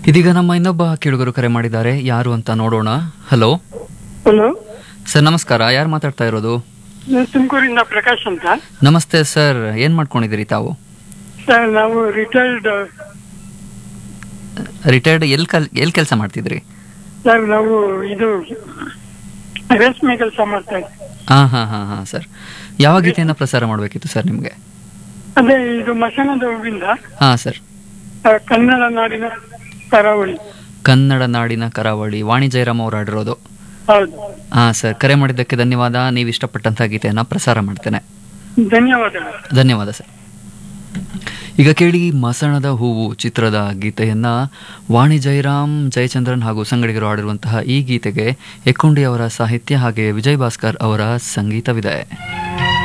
ಇದೀಗ ನಮ್ಮ ಇನ್ನೊಬ್ಬ ಕೇಳುಗರು ಕರೆ ಮಾಡಿದ್ದಾರೆ ಯಾರು ಅಂತ ನೋಡೋಣ ಹಲೋ ಹಲೋ ಸರ್ ನಮಸ್ಕಾರ ಯಾರು ಮಾತಾಡ್ತಾ ಇರೋದು ನಾನು ತುಮಕೂರಿಂದ ಪ್ರಕಾಶ್ ಅಂತ ನಮಸ್ತೆ ಸರ್ ಏನ್ ಮಾಡ್ಕೊಂಡಿದ್ದೀರಿ ತಾವು ಸರ್ ನಾವು ರಿಟೈರ್ಡ್ ರಿಟೈರ್ಡ್ ಎಲ್ ಕಲ್ ಎಲ್ ಕೆಲಸ ಮಾಡ್ತಿದ್ರಿ ಸರ್ ನಾವು ಇದು ರೇಷ್ಮೆ ಕೆಲಸ ಮಾಡ್ತಾ ಇದ್ವಿ ಹಾ ಹಾ ಹಾ ಹಾ ಸರ್ ಯಾವ ಗೀತೆಯನ್ನ ಪ್ರಸಾರ ಮಾಡಬೇಕಿತ್ತು ಸರ್ ನಿಮಗೆ ಅದೇ ಇದು ಮಸಣದ ಹೂವಿಂದ ಹಾ ಸರ್ ಆ, ಕನ್ನಡ ನಾಡಿನ ಕರಾವಳಿ ಕನ್ನಡ ನಾಡಿನ ಕರಾವಳಿ ವಾಣಿ ಜಯರಾಮ್ ಅವರು ಆಡಿರೋದು ಹೌದು ಹಾ ಸರ್ ಕರೆ ಮಾಡಿದ್ದಕ್ಕೆ ಧನ್ಯವಾದ ನೀವು ಇಷ್ಟಪಟ್ಟಂತಹ ಗೀತೆಯನ್ನ ಪ್ರಸಾರ ಮಾಡ್ತೇನೆ ಧನ್ಯವಾದಗಳು ಧನ್ಯವಾದ ಸರ್ ಈಗ ಕೇಳಿ ಮಸಣದ ಹೂವು ಚಿತ್ರದ ಗೀತೆಯನ್ನ ವಾಣಿ ಜಯರಾಮ್ ಜಯಚಂದ್ರನ್ ಹಾಗೂ ಸಂಗಡಿಗರು ಹಾಡಿರುವಂತಹ ಈ ಗೀತೆಗೆ ಎಕ್ಕುಂಡಿ ಅವರ ಸಾಹಿತ್ಯ ಹಾಗೆ ವಿಜಯ್ ಭಾಸ್ಕರ್ ಅವರ ಸಂಗೀತವಿದೆ